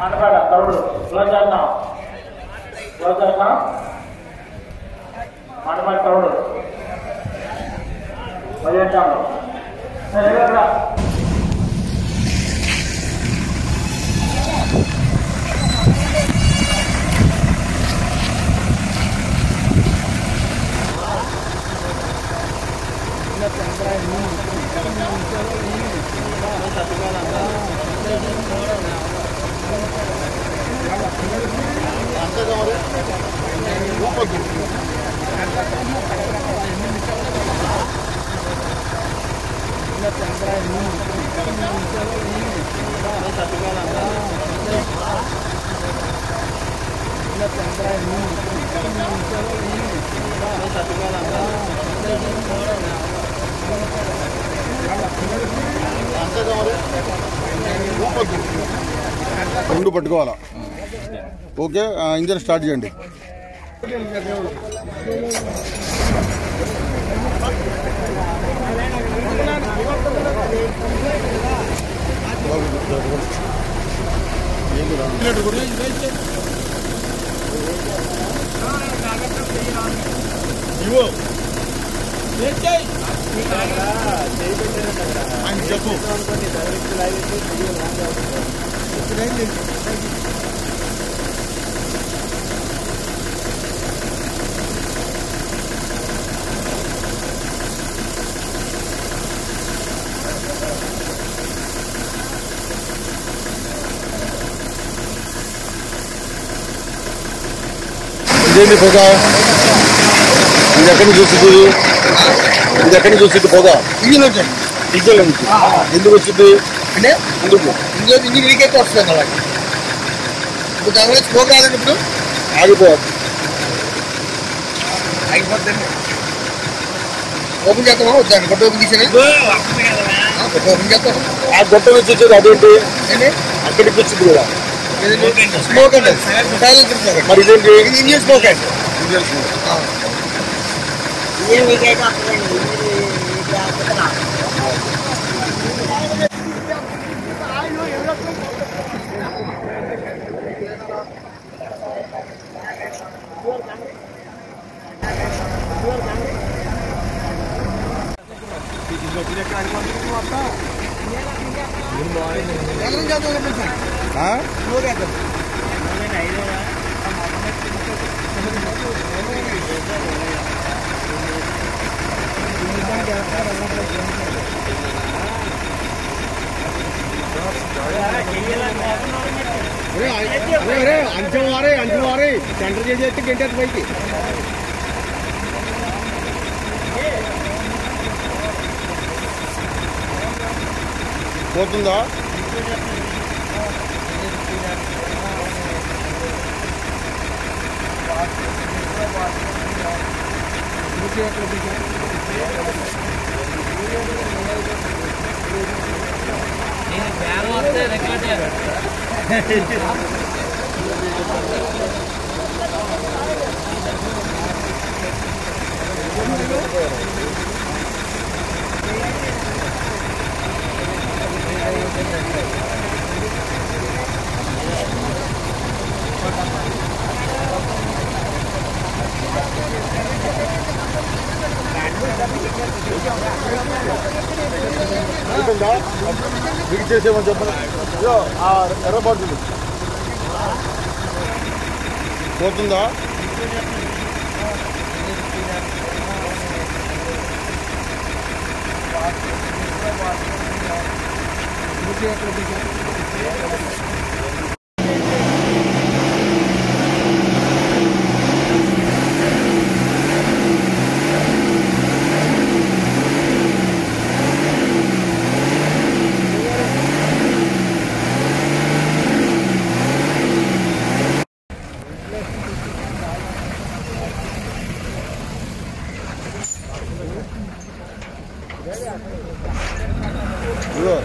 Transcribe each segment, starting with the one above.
మాట్లాడ తరుడు క్లోజ్ చేద్దాం క్లోజ్ చేద్దాం మాట్లాడ తరుడు పదిహేను రెండు పట్టుకోవాలా ఓకే ఆ, ఇంజన్ స్టార్ట్ చేయండి చెప్పు ఇదేంటి పొగ ఇది ఎక్కడి నుంచి వచ్చింది ఇది ఎక్కడి నుంచి వచ్చింది పొగ ఇంజిన్ వచ్చాయి డీజిల్ నుంచి ఎందుకు వచ్చింది అంటే ఎందుకు ఇంజిన్ ఇంజిన్ లీక్ అయితే వస్తుంది అలాగే ఇప్పుడు దాని మీద స్మోక్ రాదండి ఇప్పుడు ఆగిపోవాలి అయిపోద్దండి ఓపెన్ చేస్తామా వద్దండి కొట్ట ఓపెన్ తీసేది కొట్ట ఓపెన్ చేస్తాం ఆ గొట్ట నుంచి వచ్చేది అదేంటి ఏంటి అక్కడికి వచ్చింది కదా స్మోక్ అండి సైలెన్స్ స్మోక్ అండి మరి ఇదేంటి ఇది ఇంజిన్ స్మోక్ అండి ఇంజన్ స్మోక్. సైలెన్స్ చేద్దాం చెప్పండి సార్ ఆ? స్మోక్ వేద్దాం అంచం వారే అంచం వారే సెంటర్ చేసి గంటేది పైకి పోతుందా అయిపోయిందా మీకు చేసేమని చెప్పండి ఇదిగో, ఆ ఎర్ర బాటిల్ పోతుందా ఇదిగో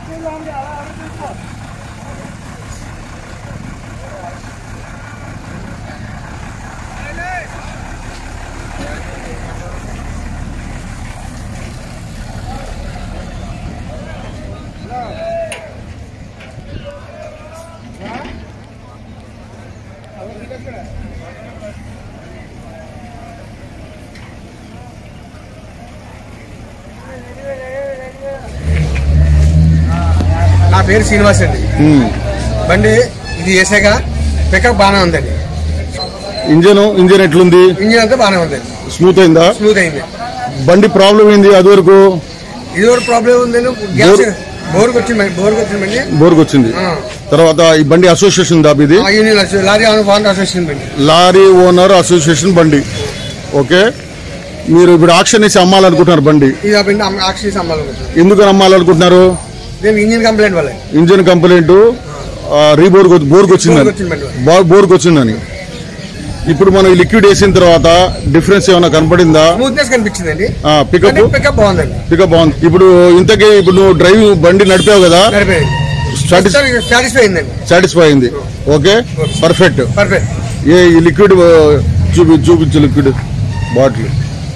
నా పేరు శ్రీనివాస్ అండి ఉమ్. బండి ఇది వేసాక పికప్ బాగానే ఉందండి ఇంజన్ ఇంజన్ ఎట్లుంది ఇంజిన్ అంతా బాగానే ఉందండి స్మూత్ అయిందా స్మూత్ అయింది బండి ప్రాబ్లం ఏంది అది వరకు ఇది కూడా ప్రాబ్లం ఉందండి గ్యాస్ బోర్కి వచ్చింది బోర్కి వచ్చిందండి బోర్కు వచ్చింది ఆ. తర్వాత ఈ బండి అసోసియేషన్ దాబి ఇది ఆ యూనియన్ అసో- లారీ ఆన్ ఫాన్ అసోసియేషన్ బండి లారీ ఓనర్ అసోసియేషన్ బండి ఓకే మీరు ఇప్పుడు ఆక్షన్ వేసి అమ్మాలనుకుంటున్నారు బండి ఇది ఆ బండి అమ్మ- ఆక్సిజన్ అమ్మాలనుకుంటున్నాను ఎందుకని అమ్మాలనుకుంటున్నారు దీనికి ఇంజిన్ కంప్లైంట్ వల్ల ఇంజన్ కంప్లైంట్ రీబోర్కి బోర్కు బోర్కి వచ్చిందని వచ్చింది బండి బో- బోర్కు వచ్చిందని ఇప్పుడు మనం ఈ లిక్విడ్ వేసిన తర్వాత డిఫరెన్స్ ఏమైనా కనపడిందా స్మూత్నెస్ కనిపించిందండి పికప్ పికప్ బాగుందండి పికప్ బాగుంది ఇప్పుడు ఇంతకీ ఇప్పుడు నువ్వు డ్రైవ్ బండి నడిపావు కదా నడిపోయింది సాటిస్ఫై అయిందండి సాటిస్ఫై అయింది ఓకే పర్ఫెక్ట్ పర్ఫెక్ట్ ఏ ఈ లిక్విడ్ ఆ, చూపి చూపించు లిక్విడ్ బాటిల్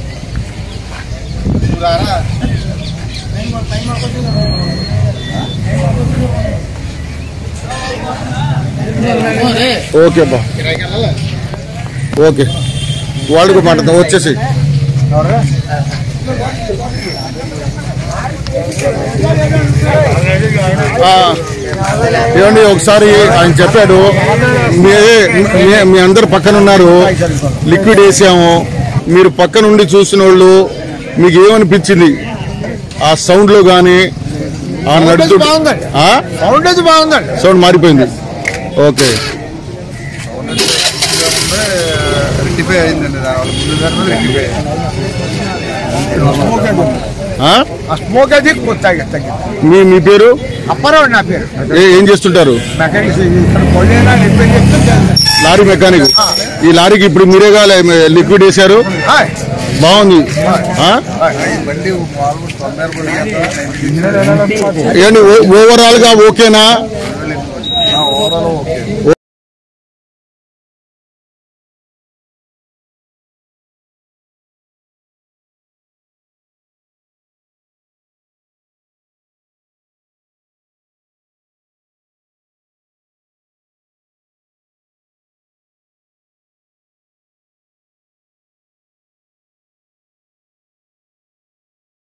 ఓకే బా ఓకే వాళ్ళకి మాట్లాడతాం వచ్చేసి ఆ, ఏమండి ఒకసారి ఆయన చెప్పాడు మీ మీ- మీ అందరు పక్కన ఉన్నారు లిక్విడ్ వేసాము మీరు పక్క నుండి చూసిన వాళ్ళు మీకు ఏమనిపించింది ఆ సౌండ్ లో గానీ ఆ నడుచు బాగుందండి. ఆ? సౌండేజ్ బాగుందండి సౌండ్ మారిపోయింది ఓకే రెక్టిఫై అయిందండి దానివల్ల ముందు దాని రెక్టిఫై ఆ? ఆ స్మోక్ అది తగ్గి తగ్గింది మీ మీ పేరు అప్పారావు నా పేరు ఏ- ఏం చేస్తుంటారు మెకానిక్స్ ఇక్కడ కొనేనా రిపేర్ చేస్తే లారీ మెకానిక్ ఈ లారీకి ఇప్పుడు మీరేగా లిక్విడ్ వేశారు బాగుంది ఆ? బండి మామూలు తొందర ఏంటి ఓవరాల్ గా ఓకేనా